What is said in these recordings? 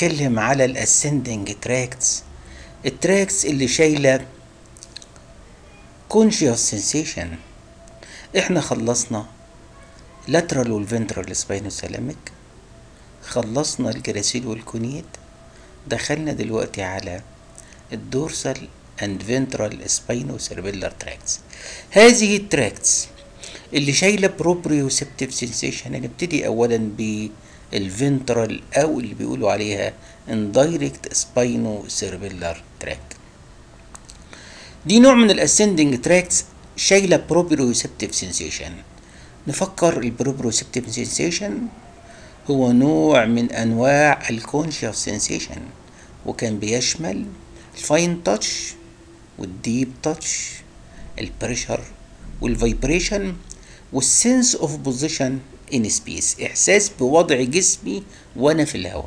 هنتكلم على الاسندنج تراكتس التراكتس اللي شايله conscious sensation احنا خلصنا lateral والفنترال spinothalamic خلصنا الجراسيل والكونيت دخلنا دلوقتي على الدورسال اند فنترال spinocerebellar tracts هذه التراكتس اللي شايله بروبريوسبتيف سensation هنبتدي اولا بالفنترال او اللي بيقولوا عليها indirect spinocerebellar tract دي نوع من الاسندنج تراكتس شايله بروبريوسبتيف سensation نفكر البروبريوسبتيف سensation هو نوع من انواع الكونشيوس سensation وكان بيشمل الفاين تاتش والديب تاتش البريشر والفايبريشن والسنس اوف بوزيشن ان سبيس احساس بوضع جسمي وانا في الهواء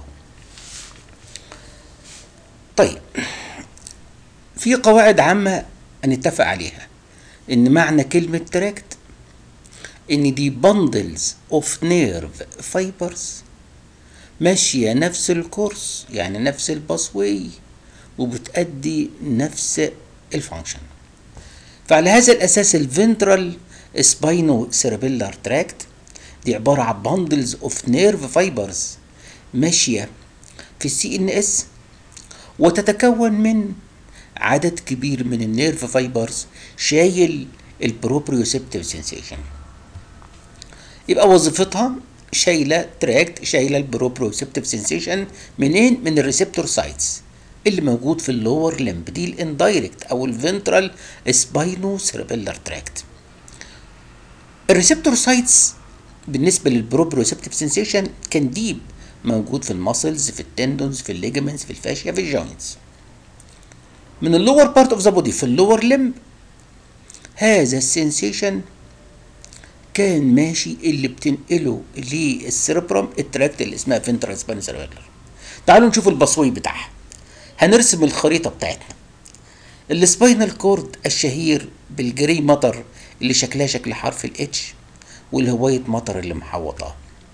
طيب في قواعد عامة هنتفق عليها ان معنى كلمة تراكت ان دي بندلز اوف نيرف فايبرز ماشية نفس الكورس يعني نفس الباسوي وبتأدي نفس الفانكشن فعلى هذا الاساس الفنترال سباينو سيربيلار تراكت دي عبارة عن بندلز اوف نيرف فايبرز ماشية في السي ان اس وتتكون من عدد كبير من النيرف فايبرز شايل البروبريوسبتيف سensation يبقى وظيفتها شايله تراكت شايله البروبريوسبتيف سensation منين من الريسبتور سايتس اللي موجود في اللور لمب دي الاندايركت او الفنترال سباينو سيربيلار تراكت الريسبتور سايتس بالنسبه للبروبريوسبتيف سensation كان ديب موجود في الماسلز في التندونز في الليجمنتس في الفاشيا في الجوينتس من اللور بارت اوف ذا بودي في اللور لمب هذا السنسيشن كان ماشي اللي بتنقله للسيربرم التراكت اللي اسمها فنترال سباين سيربيلر تعالوا نشوف البصوي بتاعها هنرسم الخريطه بتاعتنا السباينال كورد الشهير بالجري مطر اللي شكلها شكل حرف الاتش والهوايه مطر اللي محوطاه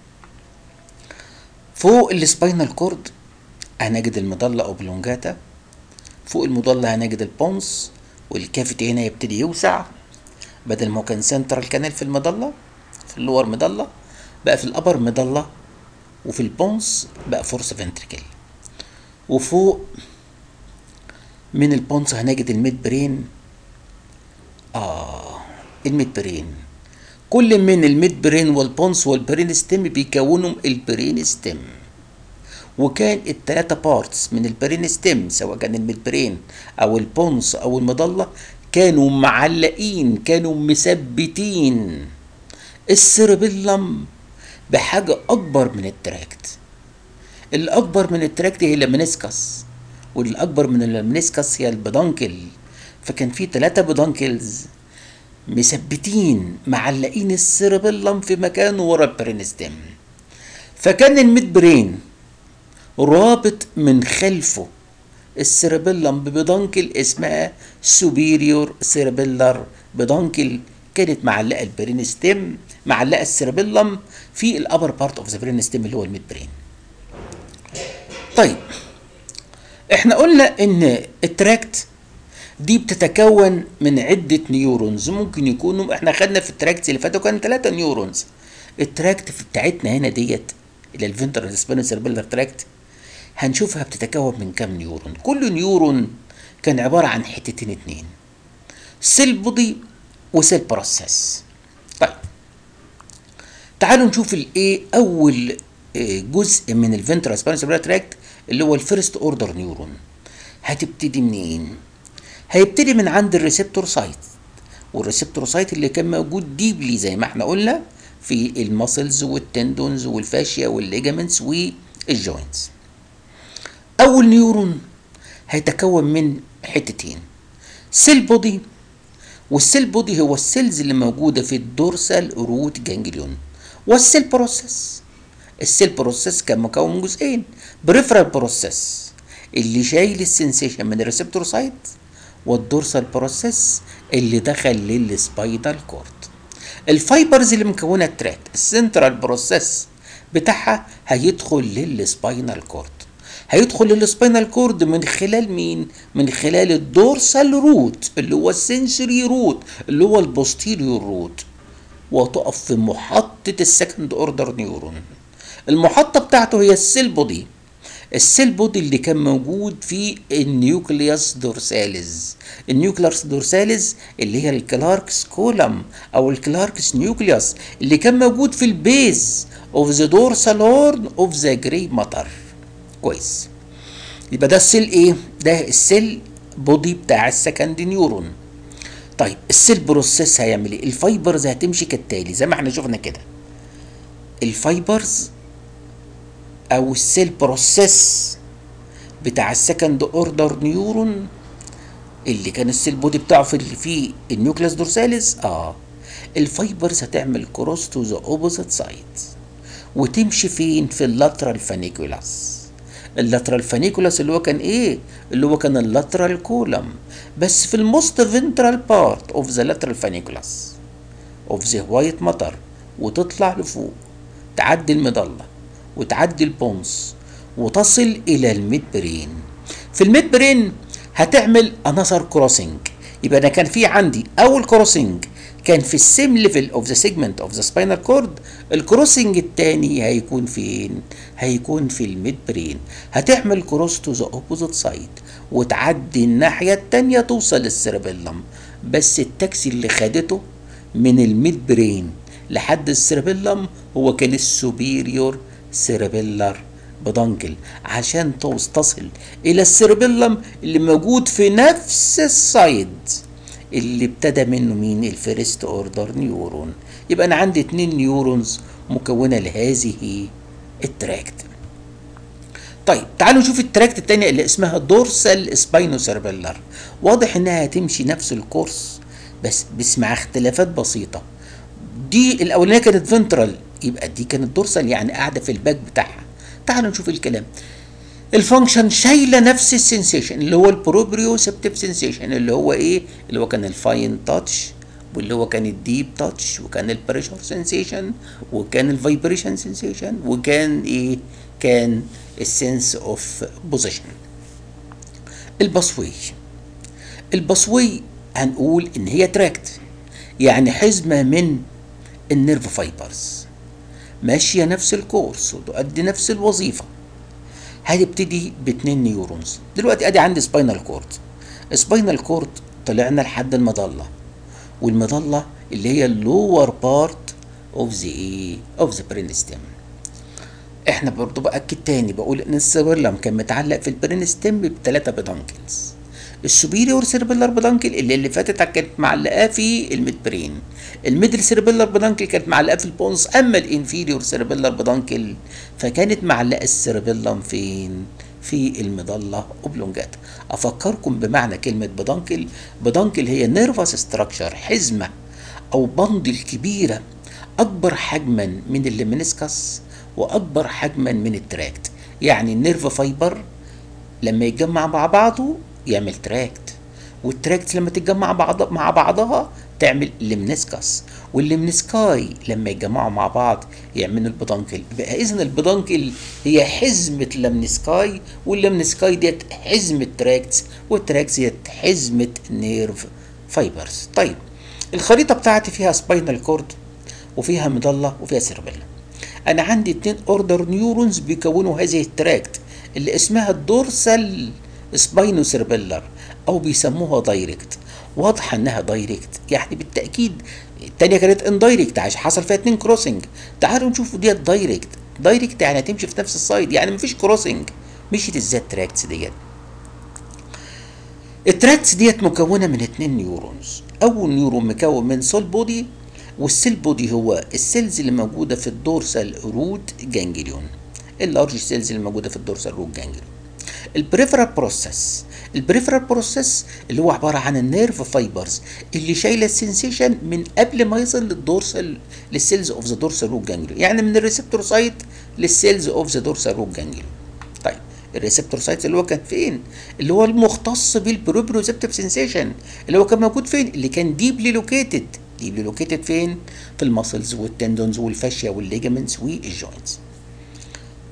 فوق السباينال كورد هنجد المضله اوبلونجاتا فوق المضلة هنجد البونس والكافيتي هنا يبتدي يوسع بدل ما هو كان سنترال كانال في المضلة في اللور مضلة بقى في الأبر مضلة وفي البونس بقى فورس فنتريكل وفوق من البونس هنجد الميد برين آه الميد برين كل من الميد برين والبونس والبرين ستيم بيكونوا البرين ستيم وكان التلاتة بارتس من البرين ستيم سواء كان الميد برين او البونس او المضلة كانوا معلقين كانوا مثبتين السيربيلم بحاجة أكبر من التراكت الأكبر من التراكت هي المنسكس والأكبر من المنسكس هي البدانكل فكان في تلاتة بدانكلز مثبتين معلقين السيربيلم في مكانه ورا البرين ستيم فكان الميد برين رابط من خلفه السيربيلم ببدانكل اسمها سوبيريور سيربيلر بدانكل كانت معلقه البرين ستيم معلقه السيربيلم في الابر بارت اوف ذا برين ستيم اللي هو الميد برين طيب احنا قلنا ان التراكت دي بتتكون من عدة نيورونز ممكن يكونوا احنا خدنا في التراكت اللي فاتوا كان ثلاثة نيورونز التراكت في بتاعتنا هنا ديت اللي الفنترال سبينو سيربيلر تراكت هنشوفها بتتكون من كام نيورون كل نيورون كان عبارة عن حتتين اتنين سيل بودي وسيل بروسيس طيب تعالوا نشوف الايه اول جزء من الفنترال سبينو سيربيلر تراكت اللي هو الفيرست اوردر نيورون هتبتدي منين هيبتدي من عند الريسبتور سايت والريسبتور سايت اللي كان موجود ديبلي زي ما احنا قلنا في الماسلز والتندونز والفاشيا والليجامنتس والجوينتس اول نيورون هيتكون من حتتين سيل بودي والسيل بودي هو السيلز اللي موجوده في الدورسال روت جانجليون والسيل بروسيس السيل بروسيس كان مكون من جزئين بريفرال بروسيس اللي شايل السنسيشن من الريسبتور سايت والدورسال بروسيس اللي دخل للسباينال كورد الفايبرز اللي مكونه التراك السنترال بروسيس بتاعها هيدخل للسباينال كورد هيدخل السباينال كورد من خلال مين من خلال الدورسال روت اللي هو السنسوري روت اللي هو البوستيريور روت وتقف في محطة السكند اوردر نيورون المحطة بتاعته هي السيل بودي السيل بودي اللي كان موجود في النيوكليوس دورساليز النيوكليوس دورساليز اللي هي الكلاركس كولم او الكلاركس نيوكليوس اللي كان موجود في البيز اوف ذا دورسال هورن اوف ذا جري ماتر كويس يبقى ده السيل ايه ده السيل بودي بتاع السكند نيورون طيب السيل بروسيس هيعمل ايه الفايبرز هتمشي كالتالي زي ما احنا شفنا كده الفايبرز او السيل بروسيس بتاع السكند اوردر نيورون اللي كان السيل بودي بتاعه في في النيوكليس دورساليس اه الفايبرز هتعمل كروس تو ذا اوبوزيت سايد وتمشي فين في اللاترال فانيكولاس اللاترال فانيكولاس اللي هو كان ايه اللي هو كان اللاترال كولم بس في الموست فنترال بارت اوف ذا لاترال فانيكولاس اوف ذا وايت ماتر وتطلع لفوق تعدي المظله وتعدي البونس وتصل الى الميد برين في الميد برين هتعمل انذر كروسنج يبقى انا كان في عندي اول كروسنج كان في السيم ليفل اوف ذا سيجمنت اوف ذا سباينال كورد الكروسنج الثاني هيكون فين هيكون في الميد برين هتعمل كروس تو ذا اوبوزيت سايد وتعدي الناحيه الثانيه توصل للسيربيلم بس التاكسي اللي خدته من الميد برين لحد السيربيلم هو كان السوبيريور سيربيلر بدانكل عشان تصل الى السيربيلم اللي موجود في نفس السايد اللي ابتدى منه مين الفيرست اوردر نيورون يبقى انا عندي اتنين نيورونز مكونه لهذه التراكت طيب تعالوا نشوف التراكت التانية اللي اسمها دورسال سباينو سيربيلر واضح انها هتمشي نفس الكورس بس بس مع اختلافات بسيطه دي الاولانيه كانت فنترال يبقى دي كانت دورسال يعني قاعده في الباك بتاعها تعالوا نشوف الكلام الفانكشن شايله نفس السنسيشن اللي هو البروبريوسبتيف سنسيشن اللي هو ايه اللي هو كان الفاين تاتش واللي هو كان الديب تاتش وكان البريشر سنسيشن وكان الفايبريشن سنسيشن وكان ايه كان السنس اوف بوزيشن البصوي البصوي هنقول ان هي تراكت يعني حزمه من النيرف فايبرز ماشيه نفس الكورس وتؤدي نفس الوظيفه هتبتدي باتنين نيورونز دلوقتي ادي عندي سباينال كورد سباينال كورد طلعنا لحد المظله والمظله اللي هي اللور بارت اوف ذا ايه اوف ذا برين ستيم احنا برضو باكد تاني بقول ان السيربيلم كان متعلق في البرين ستيم بثلاثه بدانكلز السوبيريور سيربيلر بدانكل اللي اللي فاتت كانت معلقاه في الميد برين الميدل سيربيلر بدانكل كانت معلقاه في البونز اما الانفيريور سيربيلر بدانكل فكانت معلقه السيربيلم فين في المظله اوبلونجاتا افكركم بمعنى كلمه بدانكل بدانكل هي نيرفس ستراكشر حزمه او بندل كبيره اكبر حجما من الليمنسكس واكبر حجما من التراكت يعني النيرف فايبر لما يتجمع مع بعضه يعمل تراكت والتراكت لما تتجمع بعض مع بعضها تعمل لمنسكس واللمنسكاي لما يتجمعوا مع بعض يعملوا البدانكل يبقى اذا البدانكل هي حزمه لمنسكاي واللمنسكاي ديت حزمه تراكتس والتراكتس ديت حزمه نيرف فايبرز طيب الخريطه بتاعتي فيها سباينال كورد وفيها مضله وفيها سيربيلا انا عندي اتنين اوردر نيورونز بيكونوا هذه التراكت اللي اسمها الدورسال سباينو سيربيلر او بيسموها دايركت واضحه انها دايركت يعني بالتاكيد الثانيه كانت اندايركت عشان حصل فيها اتنين كروسنج تعالوا نشوف ديت دايركت دايركت يعني هتمشي في نفس السايد يعني مفيش كروسنج مشيت ازاي التراكتس ديت التراكتس ديت مكونه من اتنين نيورونز اول نيورون مكون من سول بودي والسيل بودي هو السيلز اللي موجوده في الدورسال روت جانجليون اللارج سيلز اللي موجوده في الدورسال روت جانجليون البريفرال بروسيس البريفرال بروسيس اللي هو عباره عن النيرف فايبرز اللي شايله السنسيشن من قبل ما يصل للدورسال للسيلز اوف ذا دورسال روت جانجليون يعني من الريسبتور سايت للسيلز اوف ذا دورسال روت جانجليون طيب الريسبتور سايت اللي هو كان فين اللي هو المختص بالبروبريوزبتيف سنسيشن اللي هو كان موجود فين اللي كان ديبلي لوكيتد ديبلي لوكيتد فين في المسلز والتندونز والفاشيا والليجامنتس والجوينتس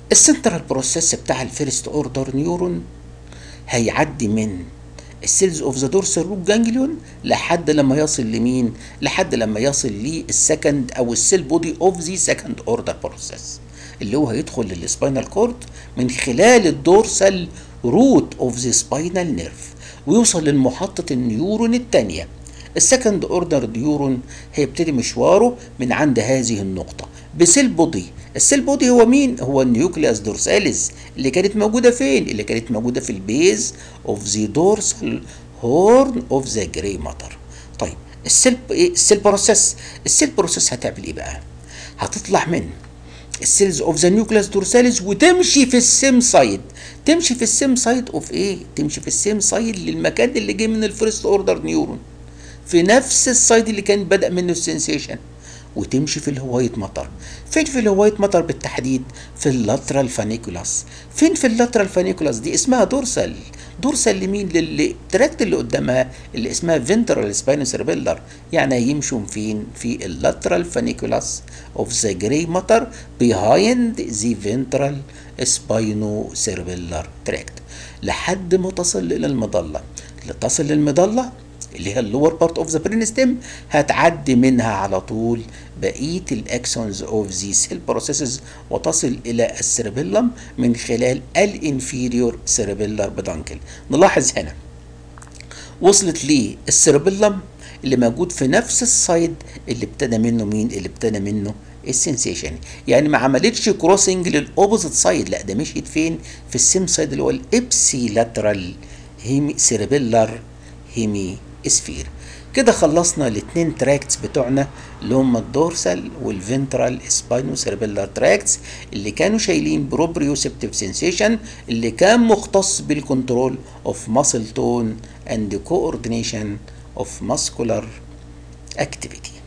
السنترال بروسيس بتاع الفيرست اوردر نيورون هيعدي من السيلز اوف ذا دورسال روت جانجليون لحد لما يصل لمين لحد لما يصل للسكند او السيل بودي اوف ذا سكند اوردر بروسيس اللي هو هيدخل للسباينال كورد من خلال الدورسال روت اوف ذا سباينال نيرف ويوصل للمحطة النيورون الثانية السكند اوردر نيورون هيبتدي مشواره من عند هذه النقطة بسيل بودي السيل بودي هو مين هو النيوكليوس دورساليس اللي كانت موجودة فين اللي كانت موجودة في البيز اوف ذا دورسال هورن اوف ذا جراي ماتر طيب السيل ايه السيل بروسيس السيل بروسيس هتعمل ايه بقى هتطلع من السيلز اوف ذا نيوكليوس دورساليس وتمشي في السيم سايد تمشي في السيم سايد اوف ايه تمشي في السيم سايد للمكان اللي جه من الفيرست اوردر نيورون في نفس السايد اللي كان بدأ منه السنسيشن وتمشي في الهوايت مطر فين في الهوايت مطر بالتحديد في اللاترال فانيكولاس فين في اللاترال فانيكولاس دي اسمها دورسال دورسال لمين للتراكت اللي قدامها اللي اسمها فينترال سباينوسيربيلر يعني هيمشوا فين في اللاترال فانيكولاس اوف ذا جراي ماتر بيهايند ذا فينترال سباينوسيربيلر تراكت لحد ما تصل الى المظله لتصل للمظله اللي هي اللور بارت اوف ذا برين ستيم هتعدي منها على طول بقيه الاكسونز اوف ذي سيل بروسيسز وتصل الى السيربيلم من خلال الانفيريور سيربيلر بدانكل نلاحظ هنا وصلت للسيربيلم اللي موجود في نفس السايد اللي ابتدى منه مين اللي ابتدى منه السنسيشن يعني ما عملتش كروسنج للاوبوزيت سايد لا ده مشيت فين في السيم سايد اللي هو الابسي لاترال هيمي سيربيلر هيمي سفير كده خلصنا الاثنين تراكتس بتوعنا اللي هم الدورسال والفنترال سباينو سيربيلار تراكتس اللي كانوا شايلين بروبريوسبتيف سensation اللي كان مختص بالكنترول اوف ماسل تون اند كوردينيشن اوف ماسكولار اكتيفيتي